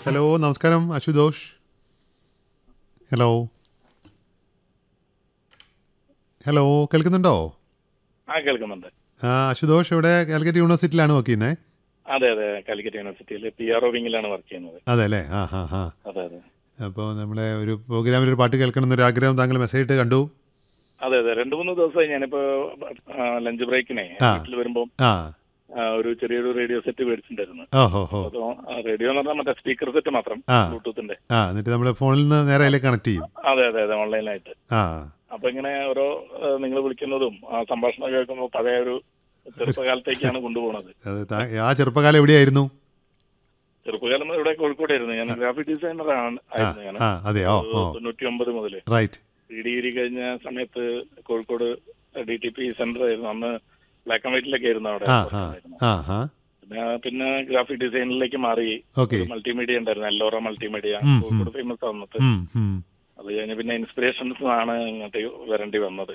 Hello നമസ്കാരം Ashutosh hello hello കേൾക്കുന്നുണ്ടോ ആ കേൾക്കുന്നുണ്ട് ആ അശുതോഷ് ഇവിടെ കാലിക്കറ്റ് യൂണിവേഴ്സിറ്റിയിലാണ് വർക്ക് ചെയ്യുന്നത് അതെ അതെ കാലിക്കറ്റ് യൂണിവേഴ്സിറ്റിയിൽ പി ആർ ഒ വിങ്ങിലാണ് വർക്ക് ചെയ്യുന്നത് അതെ അല്ലേ ആ ഹാ ഹാ അതെ അതെ അപ്പോൾ നമ്മുടെ ഒരു പ്രോഗ്രാമിൽ ഒരു പാട്ട് കേൾക്കണം എന്നൊരു ആഗ്രഹം താങ്കൾ മെസ്സേജ് ഇട്ട് കണ്ടു അതെ അതെ രണ്ടു മൂന്ന് ദിവസമായി ഞാനിപ്പോ ലഞ്ച് ബ്രേക്കിനെ ആ. വീട്ടിൽ വരുമ്പോൾ ആ ഒരു ചെറിയൊരു റേഡിയോ സെറ്റ് മേടിച്ചിട്ടുണ്ടായിരുന്നു ഓ ഹോ ഹോ അതോ റേഡിയോ എന്ന് പറഞ്ഞാൽ മറ്റേ സ്പീക്കർ സെറ്റ് മാത്രം ആ. ബ്ലൂടൂത്തിന്റെ ആ എന്നിട്ട് നമ്മൾ ഫോണിൽ നിന്ന് നേരെ അതിലേക്ക് കണക്ട് ചെയ്യും അതെ അതെ അതെ ഓൺലൈനായിട്ട് ആ അപ്പൊ ഇങ്ങനെ ഓരോ നിങ്ങൾ വിളിക്കുന്നതും ആ സംഭാഷണം കേൾക്കുമ്പോൾ പഴയ ഒരു ചെറുപ്പകാലത്തേക്കാണ് കൊണ്ടുപോകുന്നത് അത് താ- ആ ചെറുപ്പകാലം എവിടെയായിരുന്നു ചെറുപ്പകാലം ഇവിടെ കോഴിക്കോടായിരുന്നു ഞാൻ ഗ്രാഫിക് ഡിസൈനർ ആണ് ആ ആയിരുന്നു ഞാൻ ആ അതെയോ ഓ തൊണ്ണൂറ്റി ഒമ്പത് മുതല് റൈറ്റ് പി ഡിഗ്രി കഴിഞ്ഞ സമയത്ത് Kozhikode D T P centre ആയിരുന്നു അന്ന് ബ്ലാക്ക് ആൻഡ് വൈറ്റിലൊക്കെ ആയിരുന്നു അവിടെ ആ work ആ ഉണ്ടായിരുന്നത്. ആ ഹാ പിന്നെ പിന്നെ ഗ്രാഫിക് ഡിസൈനിലേക്ക് മാറി ഓക്കെ മൾട്ടിമീഡിയ ഉണ്ടായിരുന്നു എല്ലോറ മൾട്ടിമീഡിയ ഉം, ഉം. കോഴിക്കോട് ഫേമസ് വന്നിട്ട് ഉം ഉം അത് കഴിഞ്ഞ് പിന്നെ ഇൻസ്പിറേഷൻസ് ആണ് ഇങ്ങോട്ട് വരേണ്ടി വന്നത്